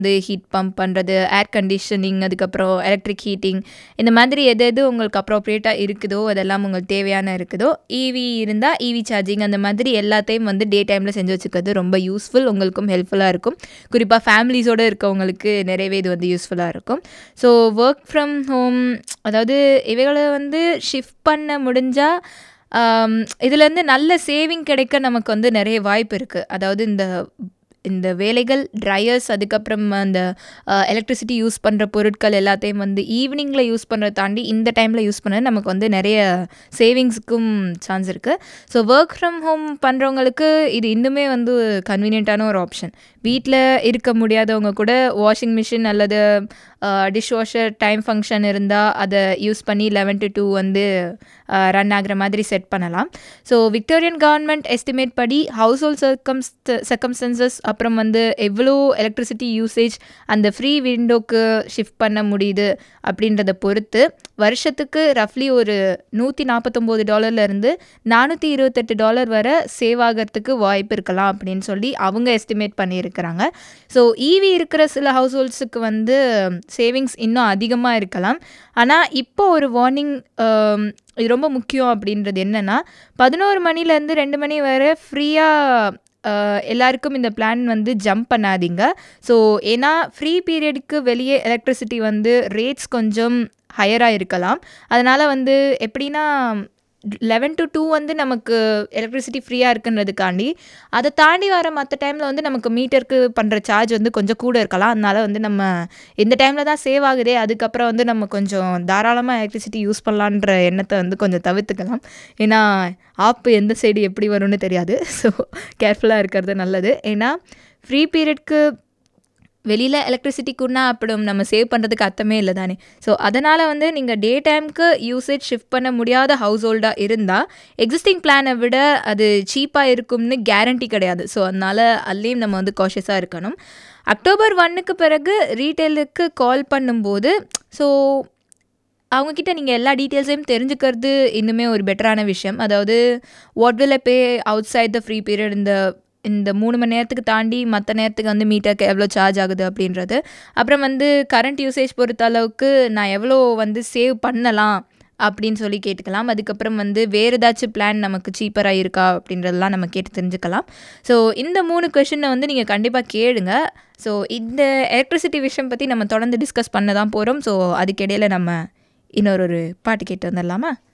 வந்து heat pump பண்ணுறது air conditioning அதுக்கப்புறம் எலக்ட்ரிக் ஹீட்டிங் இந்த மாதிரி எது எது உங்களுக்கு அப்ரோப்ரியேட்டாக இருக்குதோ அதெல்லாம் உங்களுக்கு தேவையான இருக்குதோ ஈவி இருந்தால் ஈவி சார்ஜிங் அந்த மாதிரி எல்லாத்தையும் வந்து டே டைமில் செஞ்சு வச்சுக்கிறது ரொம்ப யூஸ்ஃபுல் உங்களுக்கும் ஹெல்ப்ஃபுல்லாக இருக்கும் குறிப்பாக ஃபேமிலிஸோடு இருக்கவங்களுக்கு நிறையவே இது வந்து யூஸ்ஃபுல்லாக இருக்கும் ஸோ ஒர்க் ஃப்ரம் ஹோம் அதாவது இவைகளை வந்து ஷிஃப்ட் பண்ண முடிஞ்சால் இதுலேருந்து நல்ல சேவிங் கிடைக்க நமக்கு வந்து நிறைய வாய்ப்பு இருக்குது அதாவது இந்த இந்த வேலைகள் ட்ரையர்ஸ் அதுக்கப்புறம் அந்த எலக்ட்ரிசிட்டி யூஸ் பண்ணுற பொருட்கள் எல்லாத்தையும் வந்து ஈவினிங்கில் யூஸ் பண்ணுறத தாண்டி இந்த டைமில் யூஸ் பண்ணது நமக்கு வந்து நிறைய சேவிங்ஸுக்கும் சான்ஸ் இருக்குது ஸோ ஒர்க் ஃப்ரம் ஹோம் பண்ணுறவங்களுக்கு இது இன்னுமே வந்து கன்வீனியண்ட்டான ஒரு ஆப்ஷன் வீட்டில் இருக்க முடியாதவங்க கூட வாஷிங் மிஷின் அல்லது டிஷ் வாஷர் டைம் ஃபங்க்ஷன் இருந்தால் அதை யூஸ் பண்ணி லெவன் டு டூ வந்து ரன் ஆகிற மாதிரி செட் பண்ணலாம் ஸோ விக்டோரியன் கவர்மெண்ட் எஸ்டிமேட் படி ஹவுஸ் ஹோல்ட் சர்க்கம்ஸ் சர்க்கம்ஸ்டன்சஸ் அப்புறம் வந்து எவ்வளோ எலக்ட்ரிசிட்டி யூசேஜ் அந்த ஃப்ரீ விண்டோக்கு ஷிஃப்ட் பண்ண முடியுது அப்படின்றத பொறுத்து வருஷத்துக்கு ரஃப்லி ஒரு நூற்றி நாற்பத்தொம்போது டாலர்லேருந்து நானூற்றி இருபத்தெட்டு டாலர் வரை சேவ் ஆகிறதுக்கு வாய்ப்பு இருக்கலாம் அப்படின்னு சொல்லி அவங்க எஸ்டிமேட் பண்ணியிருக்கிறாங்க ஸோ ஈவி இருக்கிற சில ஹவுஸ் ஹோல்ட்ஸுக்கு வந்து சேவிங்ஸ் இன்னும் அதிகமாக இருக்கலாம் ஆனால் இப்போ ஒரு வார்னிங் இது ரொம்ப முக்கியம் அப்படின்றது என்னென்னா பதினோரு மணிலேருந்து ரெண்டு மணி வரை ஃப்ரீயாக எல்லாருக்கும் இந்த பிளான் வந்து ஜம்ப் பண்ணாதீங்க ஸோ ஏன்னா ஃப்ரீ பீரியடுக்கு வெளியே எலக்ட்ரிசிட்டி வந்து ரேட்ஸ் கொஞ்சம் ஹையராக இருக்கலாம் அதனால் வந்து எப்படின்னா லெவன் டு டூ வந்து நமக்கு எலக்ட்ரிசிட்டி ஃப்ரீயாக இருக்குன்றதுக்காண்டி அதை தாண்டி வர மற்ற டைமில் வந்து நமக்கு மீட்டருக்கு பண்ணுற சார்ஜ் வந்து கொஞ்சம் கூட இருக்கலாம் அதனால் வந்து நம்ம இந்த டைமில் தான் சேவ் ஆகுதே அதுக்கப்புறம் வந்து நம்ம கொஞ்சம் தாராளமாக எலக்ட்ரிசிட்டி யூஸ் பண்ணலான்ற எண்ணத்தை வந்து கொஞ்சம் தவிர்த்துக்கலாம் ஏன்னா ஆப்பு எந்த சைடு எப்படி வரும்னு தெரியாது ஸோ கேர்ஃபுல்லாக இருக்கிறது நல்லது ஏன்னா ஃப்ரீ பீரியட்க்கு வெளியில் எலக்ட்ரிசிட்டிக்குன்னா அப்படி நம்ம சேவ் பண்ணுறதுக்கு அர்த்தமே இல்லை தானே ஸோ அதனால் வந்து நீங்கள் டே டைமுக்கு யூசேஜ் ஷிஃப்ட் பண்ண முடியாத ஹவுஸ் ஹோல்டாக இருந்தால் எக்ஸிஸ்டிங் பிளானை விட அது சீப்பாக இருக்கும்னு கேரண்டி கிடையாது ஸோ அதனால் அதுலேயும் நம்ம வந்து காஷியஸாக இருக்கணும் அக்டோபர் ஒன்னுக்கு பிறகு ரீட்டைலுக்கு கால் பண்ணும்போது ஸோ அவங்கக்கிட்ட நீங்கள் எல்லா டீட்டெயில்ஸையும் தெரிஞ்சுக்கிறது இன்னுமே ஒரு பெட்டரான விஷயம் அதாவது what will pay outside the free period இந்த இந்த மூணு மணி நேரத்துக்கு தாண்டி மற்ற நேரத்துக்கு வந்து மீட்டருக்கு எவ்வளோ சார்ஜ் ஆகுது அப்படின்றது அப்புறம் வந்து கரண்ட் யூசேஜ் பொறுத்த அளவுக்கு நான் எவ்வளோ வந்து சேவ் பண்ணலாம் அப்படின்னு சொல்லி கேட்டுக்கலாம் அதுக்கப்புறம் வந்து வேறு ஏதாச்சும் பிளான் நமக்கு சீப்பராக இருக்கா அப்படின்றதெல்லாம் நம்ம கேட்டு தெரிஞ்சுக்கலாம் ஸோ இந்த மூணு கொஷினை வந்து நீங்கள் கண்டிப்பாக கேளுங்க ஸோ இந்த எலக்ட்ரிசிட்டி விஷயம் பற்றி நம்ம தொடர்ந்து டிஸ்கஸ் பண்ண தான் போகிறோம் ஸோ அதுக்கிடையில் நம்ம இன்னொரு ஒரு பாட்டு கேட்டு வந்துடலாமா